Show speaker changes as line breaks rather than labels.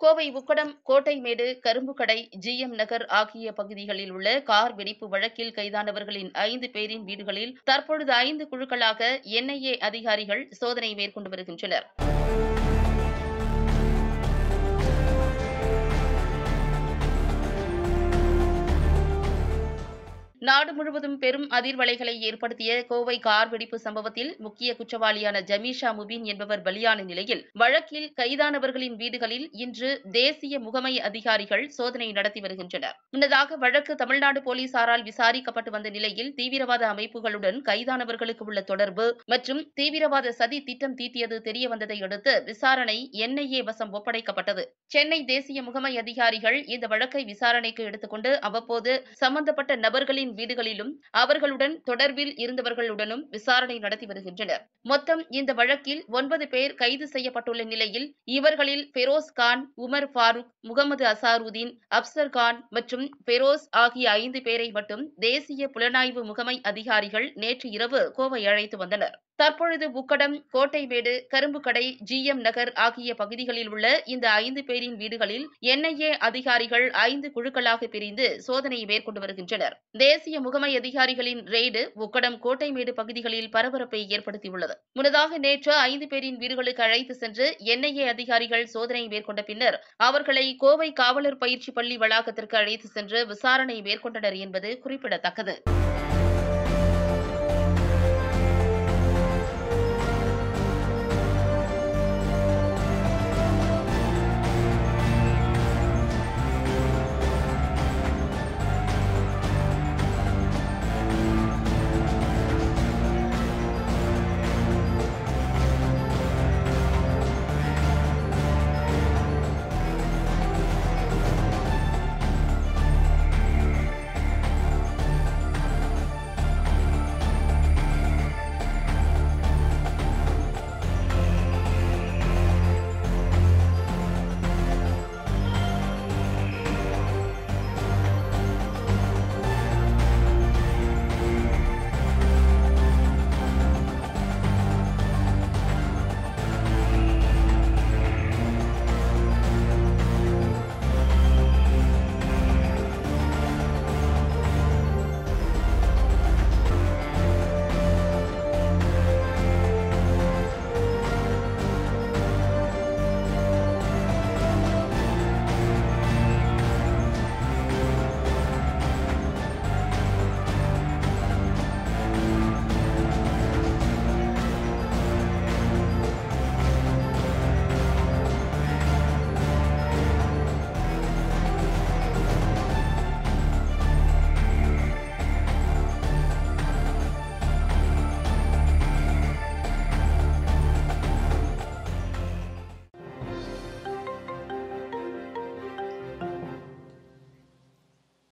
Kovai Ukkadam Kottaimedu Karumbukadai GM Nagar ஆகிய பகுதிகளில் உள்ள கார் வெடிப்பு வழக்கில் கைதானவர்களின் ஐந்து பேரின் வீடுகளில் தற்பொழுது ஐந்து குழுக்களாக என்ஐஏ அதிகாரிகள் சோதனை மேற்கொண்டு வருகின்றனர் நாடு முழுவதும் பெரும் அதிர்வலைகளை ஏற்படுத்திய கோவை கார் வெடிப்பு சம்பவத்தில் முக்கிய குற்றவாளியான ஜமீஷா முபீன் என்பவர் பலியான நிலையில் வழக்கில் கைதானவர்களின் வீடுகளில் இன்று தேசிய முகமை அதிகாரிகள் சோதனை நடத்தி வருகின்றனர் முன்னதாக வழக்கு தமிழ்நாடு போலீசாரால் விசாரிக்கப்பட்டு வந்த நிலையில் தீவிரவாத அமைப்புகளுடன் கைதானவர்களுக்கு உள்ள தொடர்பு மற்றும் தீவிரவாத சதி திட்டம் தீட்டியது தெரியவந்ததை அடுத்து விசாரணை என்ஐஏ வசம் ஒப்படைக்கப்பட்டது சென்னை தேசிய முகமை அதிகாரிகள் இந்த வழக்கை விசாரணைக்கு எடுத்துக்கொண்டு அவ்வப்போது சம்பந்தப்பட்ட நபர்களின் வீடுகளிலும் அவர்களுடன் தொடர்பில் இருந்தவர்களுடனும் விசாரணை நடத்தி வருகின்றனர் மொத்தம் இந்த வழக்கில் ஒன்பது பேர் கைது செய்யப்பட்டுள்ள நிலையில் இவர்களில் பெரோஸ் கான் உமர் ஃபாரூக் முகமது அசாருதீன் அப்சர் கான் மற்றும் பெரோஸ் ஆகிய ஐந்து பேரை மட்டும் தேசிய புலனாய்வு முகமை அதிகாரிகள் நேற்று இரவு கோவை அழைத்து வந்தனர் தற்பொழுது உக்கடம் கோட்டைமேடு கரும்புக்கடை ஜிஎம் நகர் ஆகிய பகுதிகளில் உள்ள இந்த ஐந்து பேரின் வீடுகளில் என்ஐஏ அதிகாரிகள் ஐந்து குழுக்களாக பிரிந்து சோதனை மேற்கொண்டு வருகின்றனர் தேசிய முகமை அதிகாரிகளின் ரெய்டு உக்கடம் கோட்டைமேடு பகுதிகளில் பரபரப்பை ஏற்படுத்தியுள்ளது முன்னதாக நேற்று ஐந்து பேரின் வீடுகளுக்கு அழைத்து சென்று என்ஐஏ அதிகாரிகள் சோதனை மேற்கொண்ட பின்னர் அவர்களை கோவை காவலர் பயிற்சி பள்ளி வளாகத்திற்கு அழைத்து சென்று விசாரணை மேற்கொண்டனர் என்பது குறிப்பிடத்தக்கது